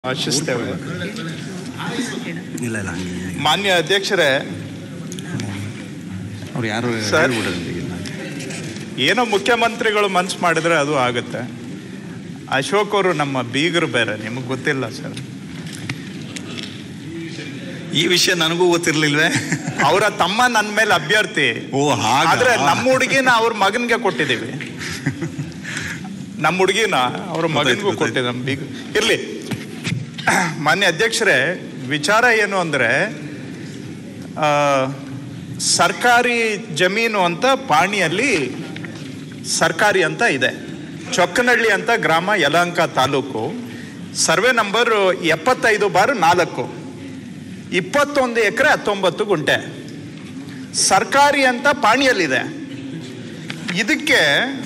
ಆಶಿಸ್ತೇವೆ ಇಲ್ಲ ಇಲ್ಲ ಹಂಗೆ ಮಾನ್ಯ ಅಧ್ಯಕ್ಷರೇ ಅವ್ರು ಯಾರು ಸರ್. ಹೇಳ್ಬಿಡ್ರಿ ಈಗ. ಏನೋ ಮುಖ್ಯಮಂತ್ರಿಗಳು ಮನ್ಸು ಮಾಡಿದ್ರೆ ಅದು ಆಗುತ್ತೆ ಅಶೋಕ್ ಅವರು ನಮ್ಮ ಬೀಗರು ಬೇರೆ ನಿಮಗೆ ಗೊತ್ತಿಲ್ಲ ಸರ್ ಈ ವಿಷಯ ನನಗೂ ಗೊತ್ತಿರ್ಲಿಲ್ವೇ ಅವರ ತಮ್ಮ ನನ್ನ ಮೇಲೆ ಅಭ್ಯರ್ಥಿ ಓ ಹಾಗ ಆದ್ರೆ ನಮ್ಮ ಹುಡುಗಿನ ಅವ್ರ ಮಗನ್ಗೆ ಕೊಟ್ಟಿದ್ದೀವಿ ನಮ್ಮ ಹುಡುಗಿನ ಅವ್ರ ಮಗನಿಗೂ ಗೊತ್ತಾಯ್ತು, ಕೊಟ್ಟಿದ್ದೆ ನಮ್ಮ ಬೀಗ ಇರ್ಲಿ ಮಾನ್ಯ ಅಧ್ಯಕ್ಷರೇ ವಿಚಾರ ಏನು ಅಂದ್ರೆ ಆ, ಸರ್ಕಾರಿ ಜಮೀನು ಅಂತ ಪಾಣಿಯಲ್ಲಿ ಸರ್ಕಾರಿ ಅಂತ ಇದೆ ಚೊಕ್ಕನಹಳ್ಳಿ ಅಂತ ಗ್ರಾಮ ಯಲಹಂಕ ತಾಲೂಕು ಸರ್ವೆ ನಂಬರ್ ಎಪ್ಪತ್ತೈದು ಬಾರು ನಾಲ್ಕು ಇಪ್ಪತ್ತೊಂದು ಎಕರೆ ಹತ್ತೊಂಬತ್ತು ಗುಂಟೆ ಸರ್ಕಾರಿ ಅಂತ ಪಾಣಿಯಲ್ಲಿದೆ ಇದಕ್ಕೆ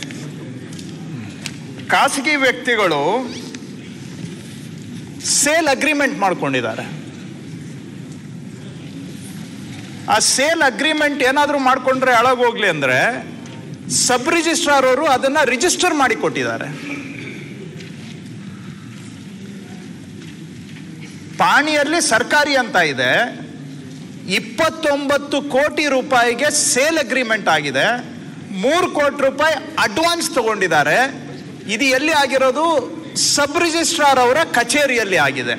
ಖಾಸಗಿ ವ್ಯಕ್ತಿಗಳು ಸೇಲ್ ಅಗ್ರಿಮೆಂಟ್ ಮಾಡ್ಕೊಂಡಿದ್ದಾರೆ ಆ ಸೇಲ್ ಅಗ್ರಿಮೆಂಟ್ ಏನಾದರೂ ಮಾಡ್ಕೊಂಡ್ರೆ ಹಾಳಾಗೋಗ್ಲಿ ಅಂದ್ರೆ ಸಬ್ ರಿಜಿಸ್ಟ್ರಾರ್ ಅವರು ಅದನ್ನ ರಿಜಿಸ್ಟರ್ ಮಾಡಿ ಕೊಟ್ಟಿದ್ದಾರೆ ಪಾಣಿಯಲ್ಲಿ ಸರ್ಕಾರಿ ಅಂತ ಇದೆ ಇಪ್ಪತ್ತೊಂಬತ್ತು ಕೋಟಿ ರೂಪಾಯಿಗೆ ಸೇಲ್ ಅಗ್ರಿಮೆಂಟ್ ಆಗಿದೆ ಮೂರು ಕೋಟಿ ರೂಪಾಯಿ ಅಡ್ವಾನ್ಸ್ ತಗೊಂಡಿದ್ದಾರೆ ಇದು ಎಲ್ಲಿ ಆಗಿರೋದು ಸಬ್ ರಿಜಿಸ್ಟ್ರಾರ್ ಅವರ ಕಚೇರಿಯಲ್ಲಿ ಆಗಿದೆ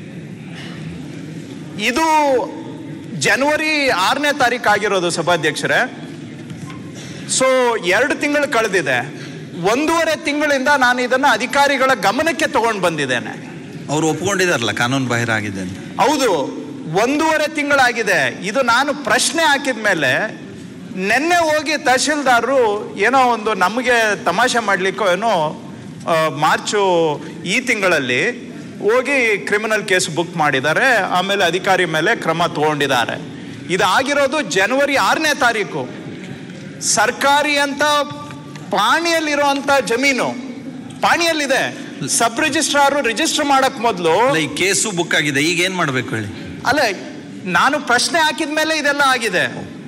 ಇದು ಜನವರಿ ಆರನೇ ತಾರೀಕು ಆಗಿರೋದು ಸಭಾಧ್ಯಕ್ಷರೇ ಸೊ ಎರಡು ತಿಂಗಳು ಕಳೆದಿದೆ ಒಂದೂವರೆ ತಿಂಗಳಿಂದ ನಾನು ಇದನ್ನ ಅಧಿಕಾರಿಗಳ ಗಮನಕ್ಕೆ ತಗೊಂಡು ಬಂದಿದ್ದೇನೆ ಅವ್ರು ಒಪ್ಕೊಂಡಿದಾರಲ್ಲ ಕಾನೂನು ಬಾಹಿರ ಆಗಿದೆ ಅಂತ ಹೌದು ಒಂದೂವರೆ ತಿಂಗಳಾಗಿದೆ ಇದು ನಾನು ಪ್ರಶ್ನೆ ಹಾಕಿದ ಮೇಲೆ ನಿನ್ನೆ ಹೋಗಿ ತಹಶೀಲ್ದಾರರು ಏನೋ ಒಂದು ನಮಗೆ ತಮಾಷೆ ಮಾಡ್ಲಿಕ್ಕೋ ಏನೋ ಆ, ಮಾರ್ಚು ಈ ತಿಂಗಳಲ್ಲಿ ಹೋಗಿ ಕ್ರಿಮಿನಲ್ ಕೇಸ್ ಬುಕ್ ಮಾಡಿದ್ದಾರೆ ಆಮೇಲೆ ಅಧಿಕಾರಿ ಮೇಲೆ ಕ್ರಮ ತಗೊಂಡಿದ್ದಾರೆ ಇದಾಗಿರೋದು ಜನವರಿ ಆರನೇ ತಾರೀಕು ಸರ್ಕಾರಿ ಅಂತ ಪಾಣಿಯಲ್ಲಿರುವಂತ ಜಮೀನು ಪಾಣಿಯಲ್ಲಿದೆ ಸಬ್ ರಿಜಿಸ್ಟ್ರಾರು ರಿಜಿಸ್ಟರ್ ಮಾಡಕ್ ಮೊದಲು ಅಲ್ಲ ಈ ಕೇಸು ಬುಕ್ ಆಗಿದೆ ಈಗ ಏನ್ ಮಾಡ್ಬೇಕು ಹೇಳಿ ಅಲ್ಲ ನಾನು ಪ್ರಶ್ನೆ ಹಾಕಿದ ಮೇಲೆ ಇದೆಲ್ಲ ಆಗಿದೆ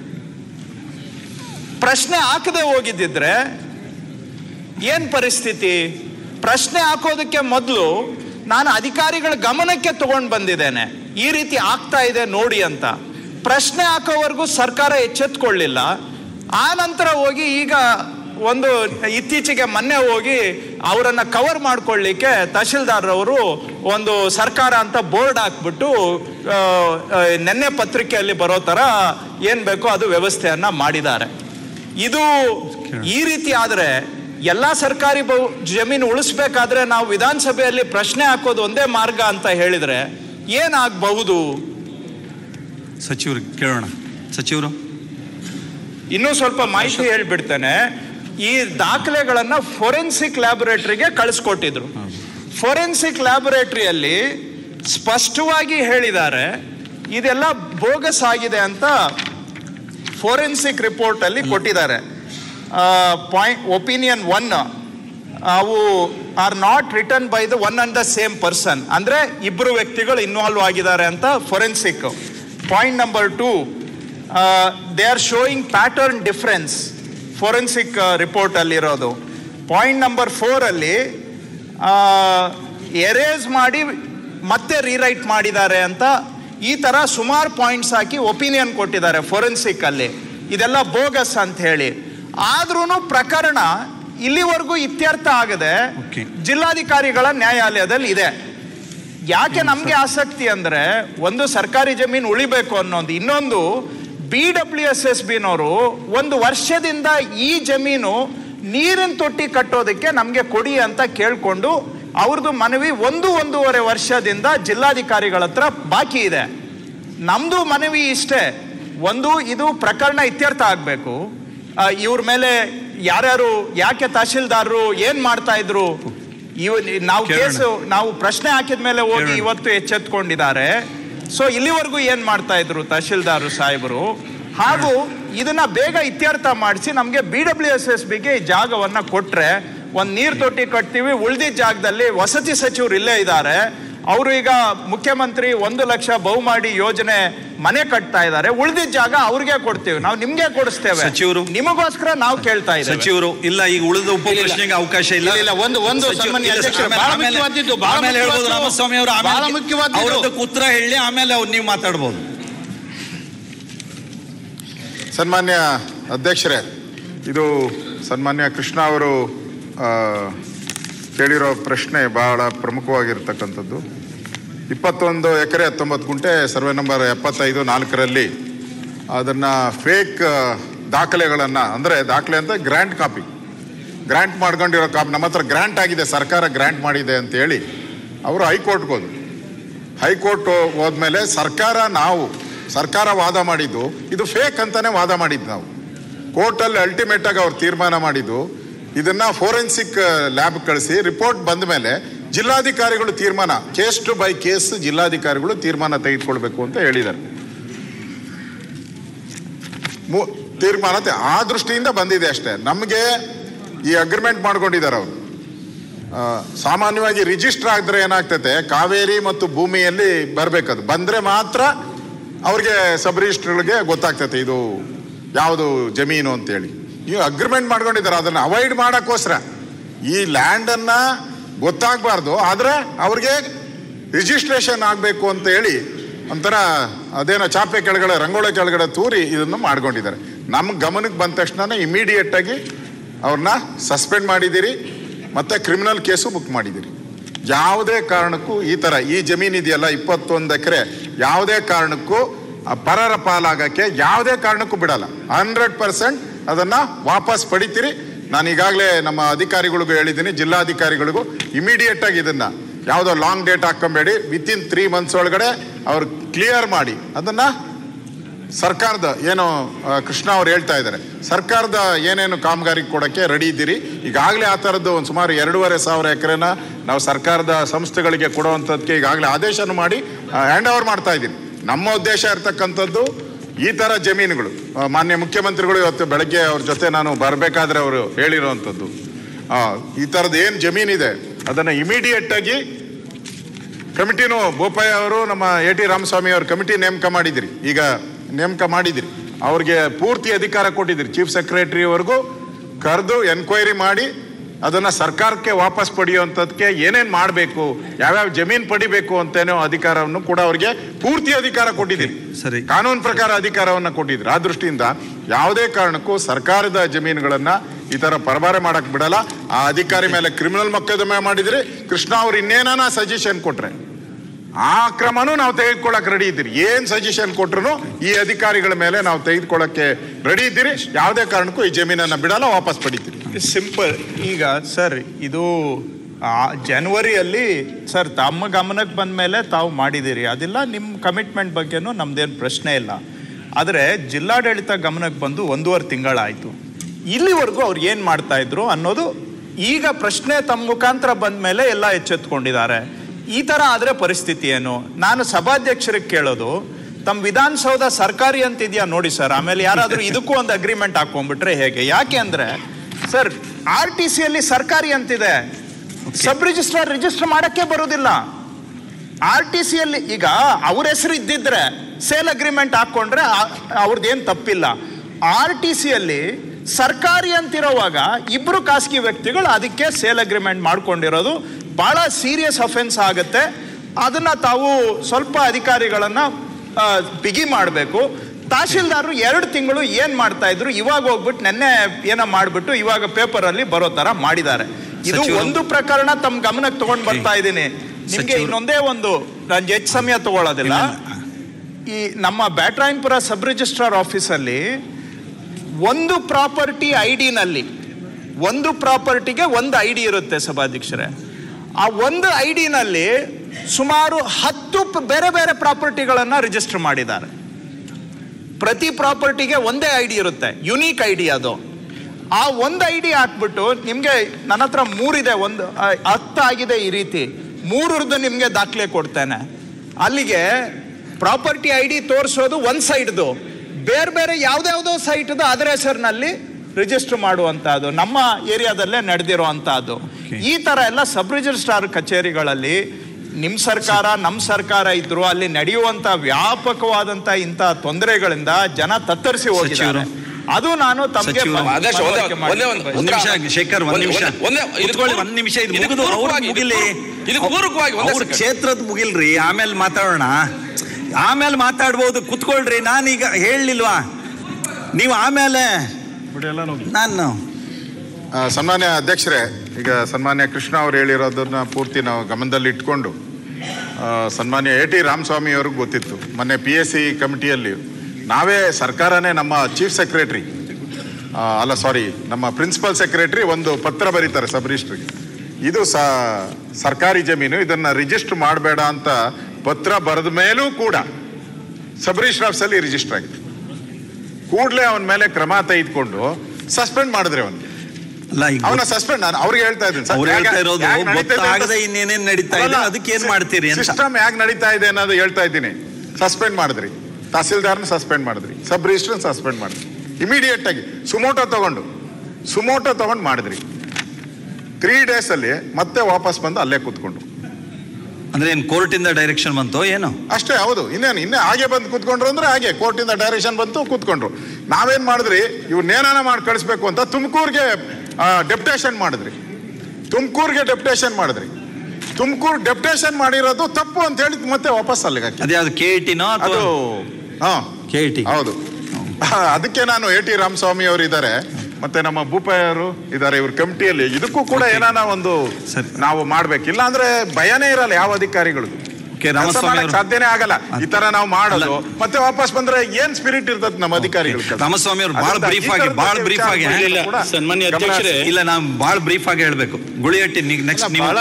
ಪ್ರಶ್ನೆ ಹಾಕದೆ ಹೋಗಿದ್ದಿದ್ರೆ ಏನ್ ಪರಿಸ್ಥಿತಿ ಪ್ರಶ್ನೆ ಹಾಕೋದಕ್ಕೆ ಮೊದಲು ನಾನು ಅಧಿಕಾರಿಗಳ ಗಮನಕ್ಕೆ ತಗೊಂಡು ಬಂದಿದ್ದೇನೆ ಈ ರೀತಿ ಆಗ್ತಾ ಇದೆ ನೋಡಿ ಅಂತ ಪ್ರಶ್ನೆ ಹಾಕೋವರೆಗೂ ಸರ್ಕಾರ ಎಚ್ಚೆತ್ಕೊಳ್ಳಿಲ್ಲ ಆ ನಂತರ ಹೋಗಿ ಈಗ ಒಂದು ಇತ್ತೀಚೆಗೆ ಮೊನ್ನೆ ಹೋಗಿ ಅವರನ್ನ ಕವರ್ ಮಾಡ್ಕೊಳ್ಳಿಕ್ಕೆ ತಹಶೀಲ್ದಾರ್ರವರು ಒಂದು ಸರ್ಕಾರ ಅಂತ ಬೋರ್ಡ್ ಹಾಕ್ಬಿಟ್ಟು ಆ, ಆ, ನೆನ್ನೆ ಪತ್ರಿಕೆಯಲ್ಲಿ ಬರೋ ತರ ಏನ್ ಬೇಕೋ ಅದು ವ್ಯವಸ್ಥೆಯನ್ನ ಮಾಡಿದ್ದಾರೆ ಇದು ಈ ರೀತಿ ಆದ್ರೆ ಎಲ್ಲಾ ಸರ್ಕಾರಿ ಬಹು ಜಮೀನು ಉಳಿಸ್ಬೇಕಾದ್ರೆ ನಾವು ವಿಧಾನಸಭೆಯಲ್ಲಿ ಪ್ರಶ್ನೆ ಹಾಕೋದು ಒಂದೇ ಮಾರ್ಗ ಅಂತ ಹೇಳಿದ್ರೆ ಏನಾಗಬಹುದು ಸಚಿವರು ಕೇಳೋಣ ಸಚಿವರು ಇನ್ನೂ ಸ್ವಲ್ಪ ಮಾಹಿತಿ ಹೇಳ್ಬಿಡ್ತೇನೆ ಈ ದಾಖಲೆಗಳನ್ನ ಫೊರೆನ್ಸಿಕ್ ಲ್ಯಾಬೊರೇಟರಿಗೆ ಕಳಿಸ್ಕೊಟ್ಟಿದ್ರು ಫೊರೆನ್ಸಿಕ್ ಲ್ಯಾಬೊರೇಟರಿಯಲ್ಲಿ ಸ್ಪಷ್ಟವಾಗಿ ಹೇಳಿದ್ದಾರೆ ಇದೆಲ್ಲ ಬೋಗಸ್ ಆಗಿದೆ ಅಂತ ಫೋರೆನ್ಸಿಕ್ ರಿಪೋರ್ಟ್ ಅಲ್ಲಿ ಕೊಟ್ಟಿದ್ದಾರೆ ಪಾಯಿಂಟ್ ಒಪಿನಿಯನ್ ಒನ್ ಅವು are not written by the one and the same person ಅಂದ್ರೆ ಇಬ್ಬರು ವ್ಯಕ್ತಿಗಳು ಇನ್ವಾಲ್ವ್ ಆಗಿದ್ದಾರೆ ಅಂತ forensic point number two they are showing pattern difference forensic report ಅಲ್ಲಿರೋದು ಪಾಯಿಂಟ್ ನಂಬರ್ ಫೋರ್ ಅಲ್ಲಿ ಎರೇಸ್ ಮಾಡಿ ಮತ್ತೆ ರೀರೈಟ್ ಮಾಡಿದ್ದಾರೆ ಅಂತ ಈ ತರ ಸುಮಾರು ಪಾಯಿಂಟ್ಸ್ ಹಾಕಿ ಒಪಿನಿಯನ್ ಕೊಟ್ಟಿದ್ದಾರೆ ಫೊರೆನ್ಸಿಕ್ ಅಲ್ಲಿ ಇದೆಲ್ಲ ಬೋಗಸ್ ಅಂತ ಹೇಳಿ ಆದ್ರೂ ಪ್ರಕರಣ ಇಲ್ಲಿವರೆಗೂ ಇತ್ಯರ್ಥ ಆಗದೆ Okay. ಜಿಲ್ಲಾಧಿಕಾರಿಗಳ ನ್ಯಾಯಾಲಯದಲ್ಲಿ ಇದೆ ಯಾಕೆ ನಮ್ಗೆ ಆಸಕ್ತಿ ಅಂದ್ರೆ ಒಂದು ಸರ್ಕಾರಿ ಜಮೀನು ಉಳಿಬೇಕು ಅನ್ನೋದು ಇನ್ನೊಂದು ಬಿ ಡಬ್ಲ್ಯೂ ಎಸ್ ಎಸ್ ಬಿನವರು ಒಂದು ವರ್ಷದಿಂದ ಈ ಜಮೀನು ನೀರಿನ ತೊಟ್ಟಿ ಕಟ್ಟೋದಕ್ಕೆ ನಮಗೆ ಕೊಡಿ ಅಂತ ಕೇಳ್ಕೊಂಡು ಅವ್ರದ್ದು ಮನವಿ ಒಂದು ಒಂದೂವರೆ ವರ್ಷದಿಂದ ಜಿಲ್ಲಾಧಿಕಾರಿಗಳ ಹತ್ರ ಬಾಕಿ ಇದೆ ನಮ್ದು ಮನವಿ ಇಷ್ಟೇ ಒಂದು ಇದು ಪ್ರಕರಣ ಇತ್ಯರ್ಥ ಆಗಬೇಕು ಇವ್ರ ಮೇಲೆ ಯಾರ್ಯಾರು ಯಾಕೆ ತಹಶೀಲ್ದಾರರು ಏನ್ ಮಾಡ್ತಾ ಇದ್ರು ಇವ್ ನಾವು ಕೇಳೋಣ. ಕೇಸು ನಾವು ಪ್ರಶ್ನೆ ಹಾಕಿದ ಮೇಲೆ ಹೋಗಿ ಕೇಳೋಣ. ಇವತ್ತು ಎಚ್ಚೆತ್ಕೊಂಡಿದ್ದಾರೆ ಸೊ ಇಲ್ಲಿವರೆಗೂ ಏನ್ ಮಾಡ್ತಾ ಇದ್ರು ತಹಶೀಲ್ದಾರ್ ಸಾಹೇಬರು ಹಾಗೂ ಇದನ್ನ ಬೇಗ ಇತ್ಯರ್ಥ ಮಾಡಿಸಿ ನಮಗೆ ಬಿ ಡಬ್ಲ್ಯೂ ಎಸ್ ಎಸ್ ಬಿಗೆ ಈ ಜಾಗವನ್ನ ಕೊಟ್ರೆ ಒಂದ್ ನೀರ್ ತೊಟ್ಟಿ ಕಟ್ತೀವಿ ಉಳ್ದಿದ್ದ ಜಾಗದಲ್ಲಿ ವಸತಿ ಸಚಿವರು ಇಲ್ಲೇ ಇದ್ದಾರೆ ಅವರು ಈಗ ಮುಖ್ಯಮಂತ್ರಿ ಒಂದು ಲಕ್ಷ ಬಹುಮಾಡಿ ಯೋಜನೆ ಮನೆ ಕಟ್ತಾ ಇದ್ದಾರೆ ಉಳಿದಿದ್ದ ಜಾಗ ಅವ್ರಿಗೆ ಕೊಡ್ತೀವಿ ನಾವು ನಿಮ್ಗೆ ಕೊಡಿಸ್ತೇವೆ ಸಚಿವರು. ನಿಮಗೋಸ್ಕರ ನಾವು ಕೇಳ್ತಾ ಇದ್ದೇವೆ ಸಚಿವರು ಇಲ್ಲ ಈಗ ಉಳಿದ ಉಪ ಪ್ರಶ್ನೆಗೆ ಅವಕಾಶ ಇಲ್ಲ ಇಲ್ಲ, ಇಲ್ಲ, ಒಂದು- ಒಂದು ಸಚಿವ- ಸನ್ಮಾನ್ಯ ಇಲ್ಲ, ಅಧ್ಯಕ್ಷರೇ, ಆಮೇಲೆ- ಬಹಳ ಆಮೇಲೆ- ಮುಖ್ಯವಾದದ್ದು, ಬಹಳ ಆಮೇಲೆ ಹೇಳ್ಬೋದು ಮುಖ್ಯವಾದದ್ದು. ರಾಮಸ್ವಾಮಿ ಅವರು ಬಹಳ ಆಮೇಲೆ ಮುಖ್ಯವಾದದ್ದು. ಅವ್ರದ್ದಕ್ಕೆ ಉತ್ತರ ಹೇಳಿ ಆಮೇಲೆ ಅವ್ರು ನೀವು ಮಾತಾಡ್ಬೋದು ಸನ್ಮಾನ್ಯ ಅಧ್ಯಕ್ಷರೇ ಇದು ಸನ್ಮಾನ್ಯ ಕೃಷ್ಣ ಅವರು ಆ, ಕೇಳಿರೋ ಪ್ರಶ್ನೆ ಬಹಳ ಪ್ರಮುಖವಾಗಿರ್ತಕ್ಕಂಥದ್ದು ಇಪ್ಪತ್ತೊಂದು ಎಕರೆ ಹತ್ತೊಂಬತ್ತು ಗುಂಟೆ ಸರ್ವೆ ನಂಬರ್ ಎಪ್ಪತ್ತೈದು ನಾಲ್ಕರಲ್ಲಿ ಅದನ್ನು ಫೇಕ್ ದಾಖಲೆಗಳನ್ನು ಅಂದರೆ ದಾಖಲೆ ಅಂತ ಗ್ರ್ಯಾಂಟ್ ಕಾಪಿ ಗ್ರ್ಯಾಂಟ್ ಮಾಡ್ಕೊಂಡಿರೋ ಕಾಪಿ ನಮ್ಮ ಹತ್ರ ಗ್ರ್ಯಾಂಟ್ ಆಗಿದೆ ಸರ್ಕಾರ ಗ್ರ್ಯಾಂಟ್ ಮಾಡಿದೆ ಅಂತೇಳಿ ಅವರು ಹೈಕೋರ್ಟ್ಗೆ ಹೋದ್ರು ಹೈಕೋರ್ಟ್ ಹೋದ್ಮೇಲೆ ಸರ್ಕಾರ ನಾವು ಸರ್ಕಾರ ವಾದ ಮಾಡಿದ್ದು ಇದು ಫೇಕ್ ಅಂತಾನೆ ವಾದ ಮಾಡಿದ್ದು ನಾವು ಕೋರ್ಟಲ್ಲಿ ಅಲ್ಟಿಮೇಟ್ ಆಗಿ ಅವ್ರು ತೀರ್ಮಾನ ಮಾಡಿದ್ದು ಇದನ್ನ ಫೋರೆನ್ಸಿಕ್ ಲ್ಯಾಬ್ ಕಳಿಸಿ ರಿಪೋರ್ಟ್ ಬಂದ ಮೇಲೆ ಜಿಲ್ಲಾಧಿಕಾರಿಗಳು ತೀರ್ಮಾನ ಕೇಸ್ ಟು ಬೈ ಕೇಸ್ ಜಿಲ್ಲಾಧಿಕಾರಿಗಳು ತೀರ್ಮಾನ ತೆಗೆದುಕೊಳ್ಬೇಕು ಅಂತ ಹೇಳಿದ್ದಾರೆ ಮು- ತೀರ್ಮಾನ ತೆ- ಆ ದೃಷ್ಟಿಯಿಂದ ಬಂದಿದೆ ಅಷ್ಟೇ ನಮಗೆ ಈ ಅಗ್ರಿಮೆಂಟ್ ಮಾಡ್ಕೊಂಡಿದ್ದಾರೆ ಅವರು ಆ, ಸಾಮಾನ್ಯವಾಗಿ ರಿಜಿಸ್ಟರ್ ಆಗಿದ್ರೆ ಏನಾಗ್ತೈತೆ ಕಾವೇರಿ ಮತ್ತು ಭೂಮಿಯಲ್ಲಿ ಬರಬೇಕದು ಬಂದ್ರೆ ಮಾತ್ರ ಅವ್ರಿಗೆ ಸಬ್ ರಿಜಿಸ್ಟರ್ಗಳಿಗೆ ಗೊತ್ತಾಗ್ತೈತೆ ಇದು ಯಾವುದು ಜಮೀನು ಅಂತೇಳಿ ಈ ಅಗ್ರಿಮೆಂಟ್ ಮಾಡ್ಕೊಂಡಿದ್ದಾರೆ ಅದನ್ನ ಅವಾಯ್ಡ್ ಮಾಡೋಕ್ಕೋಸ್ಕರ ಈ ಲ್ಯಾಂಡನ್ನು ಗೊತ್ತಾಗಬಾರ್ದು ಆದರೆ ಅವ್ರಿಗೆ ರಿಜಿಸ್ಟ್ರೇಷನ್ ಆಗಬೇಕು ಅಂತ ಹೇಳಿ ಒಂಥರ ಅದೇನೋ ಚಾಪೆ ಕೆಳಗಡೆ ರಂಗೋಳೆ ಕೆಳಗಡೆ ತೂರಿ ಇದನ್ನು ಮಾಡ್ಕೊಂಡಿದ್ದಾರೆ ನಮ್ಮ ಗಮನಕ್ಕೆ ಬಂದ ತಕ್ಷಣ ಇಮಿಡಿಯೇಟ್ ಆಗಿ ಅವ್ರನ್ನ ಸಸ್ಪೆಂಡ್ ಮಾಡಿದ್ದೀರಿ ಮತ್ತೆ ಕ್ರಿಮಿನಲ್ ಕೇಸು ಬುಕ್ ಮಾಡಿದ್ದೀರಿ ಯಾವುದೇ ಕಾರಣಕ್ಕೂ ಈ ಥರ ಈ ಜಮೀನು ಇದೆಯಲ್ಲ ಇಪ್ಪತ್ತೊಂದು ಎಕರೆ ಯಾವುದೇ ಕಾರಣಕ್ಕೂ ಆ ಪರರ ಪಾಲಾಗಕ್ಕೆ ಯಾವುದೇ ಕಾರಣಕ್ಕೂ ಬಿಡಲ್ಲ ಹಂಡ್ರೆಡ್ ಪರ್ಸೆಂಟ್ ಅದನ್ನ ವಾಪಸ್ ಪಡಿತೀರಿ ನಾನು ಈಗಾಗಲೇ ನಮ್ಮ ಅಧಿಕಾರಿಗಳಿಗೂ ಹೇಳಿದ್ದೀನಿ ಜಿಲ್ಲಾಧಿಕಾರಿಗಳಿಗೂ ಇಮಿಡಿಯೇಟ್ ಆಗಿ ಇದನ್ನ ಯಾವುದೋ ಲಾಂಗ್ ಡೇಟ್ ಹಾಕೊಂಬೇಡಿ ವಿತ್ ಇನ್ ತ್ರೀ ಮಂತ್ಸ್ ಒಳಗಡೆ ಅವ್ರು ಕ್ಲಿಯರ್ ಮಾಡಿ ಅದನ್ನ ಸರ್ಕಾರದ ಏನು ಆ, ಕೃಷ್ಣ ಅವ್ರು ಹೇಳ್ತಾ ಇದ್ದಾರೆ ಸರ್ಕಾರದ ಏನೇನು ಕಾಮಗಾರಿ ಕೊಡಕ್ಕೆ ರೆಡಿ ಇದ್ದೀರಿ ಈಗಾಗಲೇ ಆ ಥರದ್ದು ಒಂದು ಸುಮಾರು ಎರಡೂವರೆ ಸಾವಿರ ಎಕರೆನ ನಾವು ಸರ್ಕಾರದ ಸಂಸ್ಥೆಗಳಿಗೆ ಕೊಡುವಂಥದ್ದಕ್ಕೆ ಈಗಾಗಲೇ ಆದೇಶನ ಮಾಡಿ ಹ್ಯಾಂಡ್ ಓವರ್ ಮಾಡ್ತಾ ಇದ್ದೀನಿ ನಮ್ಮ ಉದ್ದೇಶ ಇರ್ತಕ್ಕಂಥದ್ದು ಈ ಥರ ಜಮೀನುಗಳು ಆ, ಮಾನ್ಯ ಮುಖ್ಯಮಂತ್ರಿಗಳು ಇವತ್ತು ಬೆಳಗ್ಗೆ ಅವ್ರ ಜೊತೆ ನಾನು ಬರಬೇಕಾದ್ರೆ ಅವರು ಹೇಳಿರುವಂಥದ್ದು ಆ, ಈ ಥರದ್ದು ಏನು ಜಮೀನಿದೆ ಅದನ್ನು ಇಮಿಡಿಯೇಟ್ ಆಗಿ ಕಮಿಟಿನೂ ಬೋಪಯ್ಯ ಅವರು ನಮ್ಮ ಎ ಟಿ ರಾಮಸ್ವಾಮಿ ಅವರು ಕಮಿಟಿ ನೇಮಕ ಮಾಡಿದಿರಿ ಈಗ ನೇಮಕ ಮಾಡಿದಿರಿ ಅವ್ರಿಗೆ ಪೂರ್ತಿ ಅಧಿಕಾರ ಕೊಟ್ಟಿದ್ದೀರಿ ಚೀಫ್ ಸೆಕ್ರೆಟರಿವರೆಗೂ ಕರೆದು ಎನ್ಕ್ವೈರಿ ಮಾಡಿ ಅದನ್ನ ಸರ್ಕಾರಕ್ಕೆ ವಾಪಸ್ ಪಡೆಯುವಂಥದ್ದಕ್ಕೆ ಏನೇನು ಮಾಡಬೇಕು ಯಾವ್ಯಾವ ಜಮೀನು ಪಡಿಬೇಕು ಅಂತೇನೋ ಅಧಿಕಾರವನ್ನು ಕೂಡ ಅವ್ರಿಗೆ ಪೂರ್ತಿ ಅಧಿಕಾರ ಕೊಟ್ಟಿದ್ದೀರಿ ಸರಿ. ಕಾನೂನು ಪ್ರಕಾರ ಅಧಿಕಾರವನ್ನ ಕೊಟ್ಟಿದ್ರು ಆ ದೃಷ್ಟಿಯಿಂದ ಯಾವುದೇ ಕಾರಣಕ್ಕೂ ಸರ್ಕಾರದ ಜಮೀನುಗಳನ್ನ ಈ ತರ ಪರಬಾರೆ ಮಾಡಕ್ ಬಿಡಲ್ಲ ಆ ಅಧಿಕಾರಿ ಮೇಲೆ ಕ್ರಿಮಿನಲ್ ಮೊಕದ್ದಮೆ ಮಾಡಿದ್ರಿ ಕೃಷ್ಣ ಅವ್ರು ಇನ್ನೇನಾನ ಸಜೆಷನ್ ಕೊಟ್ರೆ ಆ ಕ್ರಮನೂ ನಾವು ತೆಗೆದುಕೊಳ್ಳಕ್ ರೆಡಿ ಇದ್ದೀರಿ ಏನ್ ಸಜೆಷನ್ ಕೊಟ್ರು ಈ ಅಧಿಕಾರಿಗಳ ಮೇಲೆ ನಾವು ತೆಗೆದುಕೊಳ್ಳಕ್ಕೆ ರೆಡಿ ಇದ್ದೀರಿ ಯಾವುದೇ ಕಾರಣಕ್ಕೂ ಈ ಜಮೀನನ್ನ ಬಿಡಲ್ಲ ವಾಪಸ್ ಪಡಿತೀರಿ ಸಿಂಪಲ್ ಈಗ ಸರ್ ಇದು ಆ, ಜನವರಿಯಲ್ಲಿ ಸರ್ ತಮ್ಮ ಗಮನಕ್ಕೆ ಬಂದ ಮೇಲೆ ತಾವು ಮಾಡಿದ್ದೀರಿ ಅದಿಲ್ಲ ನಿಮ್ಮ ಕಮಿಟ್ಮೆಂಟ್ ಬಗ್ಗೆನೂ ನಮ್ದೇನು ಪ್ರಶ್ನೆ ಇಲ್ಲ ಆದರೆ ಜಿಲ್ಲಾಡಳಿತ ಗಮನಕ್ಕೆ ಬಂದು ಒಂದೂವರೆ ತಿಂಗಳಾಯಿತು ಇಲ್ಲಿವರೆಗೂ ಅವ್ರು ಏನು ಮಾಡ್ತಾ ಇದ್ರು ಅನ್ನೋದು ಈಗ ಪ್ರಶ್ನೆ ತಮ್ಮ ಮುಖಾಂತರ ಬಂದ ಮೇಲೆ ಎಲ್ಲ ಎಚ್ಚೆತ್ಕೊಂಡಿದ್ದಾರೆ ಈ ಥರ ಆದರೆ ಪರಿಸ್ಥಿತಿ ಏನು ನಾನು ಸಭಾಧ್ಯಕ್ಷರಿಗೆ ಕೇಳೋದು ತಮ್ಮ ವಿಧಾನಸೌಧ ಸರ್ಕಾರಿ ಅಂತಿದ್ಯಾ ನೋಡಿ ಸರ್ ಆಮೇಲೆ ಯಾರಾದರೂ ಇದಕ್ಕೂ ಒಂದು ಅಗ್ರಿಮೆಂಟ್ ಹಾಕೊಂಡ್ಬಿಟ್ರೆ ಹೇಗೆ ಯಾಕೆ ಅಂದ್ರೆ ಸರ್ ಆರ್ ಟಿ ಸಿಯಲ್ಲಿ ಸರ್ಕಾರಿ ಅಂತಿದೆ ಸಬ್ ರಿಜಿಸ್ಟ್ರಾರ್ ರಿಜಿಸ್ಟರ್ ಮಾಡಕ್ಕೆ ಬರೋದಿಲ್ಲ ಆರ್ ಟಿ ಸಿಯಲ್ಲಿ ಈಗ ಅವ್ರ ಹೆಸರು ಇದ್ದಿದ್ರೆ ಸೇಲ್ ಅಗ್ರಿಮೆಂಟ್ ಹಾಕೊಂಡ್ರೆ ಅವ್ರದ್ದು ಏನು ತಪ್ಪಿಲ್ಲ ಆರ್ ಟಿ ಸಿಯಲ್ಲಿ ಸರ್ಕಾರಿ ಅಂತಿರೋವಾಗ ಇಬ್ರು ಖಾಸಗಿ ವ್ಯಕ್ತಿಗಳು ಅದಕ್ಕೆ ಸೇಲ್ ಅಗ್ರಿಮೆಂಟ್ ಮಾಡ್ಕೊಂಡಿರೋದು ಬಹಳ ಸೀರಿಯಸ್ ಅಫೆನ್ಸ್ ಆಗುತ್ತೆ ಅದನ್ನ ತಾವು ಸ್ವಲ್ಪ ಅಧಿಕಾರಿಗಳನ್ನ ಆ, ಬಿಗಿ ಮಾಡಬೇಕು ತಹಶೀಲ್ದಾರರು ಎರಡು ತಿಂಗಳು ಏನ್ ಮಾಡ್ತಾ ಇದ್ರು ಇವಾಗ ಹೋಗ್ಬಿಟ್ಟು ನೆನ್ನೆ ಏನೋ ಮಾಡ್ಬಿಟ್ಟು ಇವಾಗ ಪೇಪರ್ ಅಲ್ಲಿ ಬರೋ ತರ ಮಾಡಿದ್ದಾರೆ ಇದು ಸಚಿವರು- ಒಂದು ಪ್ರಕರಣ ತಮ್ಮ ಗಮನಕ್ಕೆ ತಗೊಂಡ್ ಬರ್ತಾ ಇದ್ದೀನಿ ನಿಮ್ಗೆ ಸಚಿವರು- ಇನ್ನೊಂದೇ ಒಂದು ನಾನು ಹೆಚ್ಚು ಸಮಯ ತಗೊಳ್ಳೋದಿಲ್ಲ ಈ ನಮ್ಮ ಬ್ಯಾಟ್ರಾಯನ್ಪುರ ಸಬ್ ರಿಜಿಸ್ಟ್ರಾರ್ ಆಫೀಸಲ್ಲಿ ಒಂದು ಪ್ರಾಪರ್ಟಿ ಐ ಡಿನಲ್ಲಿ ಒಂದು ಪ್ರಾಪರ್ಟಿಗೆ ಒಂದು ಐ ಡಿ ಇರುತ್ತೆ ಸಭಾಧ್ಯಕ್ಷರೇ ಆ ಒಂದು ಐ ಡಿನಲ್ಲಿ ಸುಮಾರು ಹತ್ತು ಪ- ಬೇರೆ ಬೇರೆ ಪ್ರಾಪರ್ಟಿಗಳನ್ನು ರಿಜಿಸ್ಟರ್ ಮಾಡಿದ್ದಾರೆ ಪ್ರತಿ ಪ್ರಾಪರ್ಟಿಗೆ ಒಂದೇ ಐ ಡಿ ಇರುತ್ತೆ ಯುನೀಕ್ ಐ ಡಿ ಅದು ಆ ಒಂದು ಐ ಡಿ ಹಾಕ್ಬಿಟ್ಟು ನಿಮಗೆ ನನ್ನ ಹತ್ರ ಮೂರಿದೆ ಒಂದು ಆ, ಹತ್ತು ಆಗಿದೆ ಈ ರೀತಿ ಮೂರರದ್ದು ನಿಮಗೆ ದಾಖಲೆ ಕೊಡ್ತೇನೆ ಅಲ್ಲಿಗೆ ಪ್ರಾಪರ್ಟಿ ಐ ಡಿ ತೋರಿಸೋದು ಒಂದು ಸೈಡ್ದು ಬೇರೆ ಬೇರೆ ಯಾವ್ದ್ಯಾವ್ದೋ ಸೈಟ್ದು ಅದರ ಹೆಸರಿನಲ್ಲಿ ರಿಜಿಸ್ಟರ್ ಮಾಡುವಂತಹದ್ದು ನಮ್ಮ ಏರಿಯಾದಲ್ಲೇ ನಡೆದಿರುವಂತಹದ್ದು ಈ ತರ ಎಲ್ಲ ಸಬ್ ರಿಜಿಸ್ಟ್ರಾರ್ ಕಚೇರಿಗಳಲ್ಲಿ ನಿಮ್ ಸರ್ಕಾರ ನಮ್ ಸರ್ಕಾರ ಇದ್ರು ಅಲ್ಲಿ ನಡೆಯುವಂತ ವ್ಯಾಪಕವಾದಂತ ಇಂತ ತೊಂದರೆಗಳಿಂದ ಜನ ತತ್ತರಿಸಿ ಹೋಗಿದ್ದಾರೆ ಅದು ನಾನು ತಮಗೆ ಸಚಿವರು. ಅಧ್ಯಕ್ಷ, ಒಂದೇ- ಮನವರಿಕೆ ಮಾಡಿ- ಒಂದೇ ಒಂದು- ಒಂದ್ ನಿಮಿಷ ಶೇಖರ್ ಒಂದ್ ಒಂದೇ- ನಿಮಿಷ ಒಂದೇ- ಇದು ಕುತ್ಕೊಳ್ಳಿ ಪೂರ್ವ- ಒಂದ್ ನಿಮಿಷ ಇದು ಇದಕ್ಕೆ ಮುಗಿದು ಅವ್ರು ಪೂರ್ವಕವಾಗಿ, ಮುಗಿಲಿ ಇದಕ್ಕೆ ಪೂರ್ವಕವಾಗಿ ಒಂದೇ ಅವ್ರ second. ಕ್ಷೇತ್ರದ ಮುಗಿಲ್ರಿ ಆಮೇಲೆ ಮಾತಾಡೋಣ ಆಮೇಲೆ ಮಾತಾಡ್ಬೋದು ಕುತ್ಕೊಳ್ರಿ ನಾನೀಗ ಹೇಳಲಿಲ್ವಾ ನೀವು ಆಮೇಲೆ ನಾನು ಆ, ಸನ್ಮಾನ್ಯ ಅಧ್ಯಕ್ಷರೇ ಈಗ ಸನ್ಮಾನ್ಯ ಕೃಷ್ಣ ಅವ್ರು ಹೇಳಿರೋದನ್ನ ಪೂರ್ತಿ ನಾವು ಗಮನದಲ್ಲಿ ಇಟ್ಕೊಂಡು ಆ, ಸನ್ಮಾನ್ಯ ಎ ಟಿ ರಾಮಸ್ವಾಮಿ ಅವ್ರಿಗೆ ಗೊತ್ತಿತ್ತು ಮೊನ್ನೆ ಪಿ ಎಸ್ ಸಿ ಕಮಿಟಿಯಲ್ಲಿ ನಾವೇ ಸರ್ಕಾರನೇ ನಮ್ಮ ಚೀಫ್ ಸೆಕ್ರೆಟ್ರಿ ಅಲ್ಲ ಸಾರಿ ನಮ್ಮ ಪ್ರಿನ್ಸಿಪಲ್ ಸೆಕ್ರೆಟ್ರಿ ಒಂದು ಪತ್ರ ಬರೀತಾರೆ ಸಬ್ ರಿಜಿಸ್ಟ್ರಿಗೆ ಇದು ಸ ಸರ್ಕಾರಿ ಜಮೀನು ಇದನ್ನ ರಿಜಿಸ್ಟರ್ ಮಾಡಬೇಡ ಅಂತ ಪತ್ರ ಬರೆದ ಮೇಲೂ ಕೂಡ ಸಬ್ ರಿಜಿಸ್ಟರ್ ಆಫೀಸಲ್ಲಿ ರಿಜಿಸ್ಟರ್ ಆಗಿದೆ ಕೂಡಲೇ ಅವನ ಮೇಲೆ ಕ್ರಮ ತೆಗೆದುಕೊಂಡು ಸಸ್ಪೆಂಡ್ ಮಾಡಿದ್ರೆ ಅವನಿಗೆ ಅಲ್ಲ ಈಗ ಅವನ ಸಸ್ಪೆಂಡ್ ನಾನು ಅವ್ರಿಗೆ ಹೇಳ್ತಾ ಇದ್ದೀನಿ ಅವ್ರು ಹೇಳ್ತಾ ಇರೋದು ಗೊತ್ತಾಗದೆ ಇನ್ನೇನೇನ್ ನಡೀತಾ ಇದೆ ಅದಕ್ಕೆ ಏನ್ ಮಾಡ್ತೀರಿ ಅಂತ ಸಿಸ್ಟಮ್ ಯಾಕೆ ನಡೀತಾ ಇದೆ ಅನ್ನೋದು ಹೇಳ್ತಾ ಇದ್ದೀನಿ ಸಸ್ಪೆಂಡ್ ಮಾಡಿದ್ರಿ ತಹಸೀಲ್ದಾರ್ನ ಸಸ್ಪೆಂಡ್ ಮಾಡಿದ್ರಿ ಸಬ್ ರಿಜಿಸ್ಟರ್ ಸಸ್ಪೆಂಡ್ ಮಾಡಿದ್ರಿ ಇಮಿಡಿಯೇಟ್ ಆಗಿ ಸುಮೋಟೋ ತಗೊಂಡು ಸುಮೋಟೋ ತಗೊಂಡು ಮಾಡಿದ್ರಿ ತ್ರೀ ಡೇಸ್ ಅಲ್ಲಿ ಮತ್ತೆ ವಾಪಸ್ ಬಂದು ಅಲ್ಲೇ ಕೂತ್ಕೊಂಡು ಅಂದ್ರೆ ಏನ್ ಕೋರ್ಟ್ ಇಂದ ಡೈರೆಕ್ಷನ್ ಬಂತು ಏನು ಅಷ್ಟೇ ಹೌದು ಇನ್ನೇನು ಇನ್ನೇ ಹಾಗೆ ಬಂದು ಕೂತ್ಕೊಂಡ್ರು ಅಂದ್ರೆ ಹಾಗೆ ಕೋರ್ಟಿಂದ ಡೈರೆಕ್ಷನ್ ಬಂತು ಕೂತ್ಕೊಂಡ್ರು ನಾವೇನ್ ಮಾಡಿದ್ರಿ ಇವ್ನೇನಾನ ಮಾಡಿ ಕಳಿಸ್ಬೇಕು ಅಂತ ತುಮಕೂರ್ಗೆ ಡೆಪ್ಟೇಷನ್ ಮಾಡಿದ್ರಿ ತುಮಕೂರ್ಗೆ ಡೆಪ್ಟೇಷನ್ ಮಾಡಿದ್ರಿ ತುಮಕೂರು ಡೆಪ್ಟೇಷನ್ ಮಾಡಿರೋದು ತಪ್ಪು ಅಂತ ಹೇಳಿ ಮತ್ತೆ ವಾಪಸ್ ಅಲ್ಲಿಗೆ ಹಾಕಿ ಅದ್ಯಾವ್ದು ಕೆ ಟಿನೋ ಅದು ಅಥವಾ ಹಾ ಕೆ ಟಿ ಹೌದು ಅದಕ್ಕೆ ನಾನು ಎ ಟಿ ರಾಮಸ್ವಾಮಿ ಅವರು ಇದ್ದಾರೆ ಮತ್ತೆ ನಮ್ಮ ಭೂಪಯ್ಯ ಅವರು ಇದ್ದಾರೆ ಇವ್ರ ಕಮಿಟಿಯಲ್ಲಿ ಇದಕ್ಕೂ ಕೂಡ ಏನಾನ ಒಂದು ಸರಿ. ನಾವು ಮಾಡ್ಬೇಕಿಲ್ಲ ಅಂದ್ರೆ ಭಯನೇ ಇರಲ್ಲ ಯಾವ ಅಧಿಕಾರಿಗಳಿಗೂ ಕೆ ಕೆಲ್ಸ ರಾಮಸ್ವಾಮಿ ಮಾಡಕ್ ಅವರು ಸಾಧ್ಯನೇ ಆಗಲ್ಲ ಈ ತರ ನಾವು ಮಾಡೋದು ಮತ್ತೆ ವಾಪಸ್ ಬಂದ್ರೆ ಏನ್ ಸ್ಪಿರಿಟ್ ಇರ್ತದೆ ನಮ್ಮ ಅಧಿಕಾರಿಗಳು ರಾಮಸ್ವಾಮಿ ಅವರು ಬಹಳ ಬ್ರೀಫ್ ಆಗಿ ಬಹಳ ಬ್ರೀಫ್ ಆಗಿ ಇಲ್ಲ, ಸನ್ಮಾನ್ಯ ಅಧ್ಯಕ್ಷರೇ ಇಲ್ಲ ನಾನು ಬಹಳ ಬ್ರೀಫ್ ಆಗಿ ಹೇಳ್ಬೇಕು ಗುಳಿಹಟ್ಟಿ ನೆಕ್ಸ್ಟ್ ಅಲ್ಲ, ನೀವು ಬಹಳ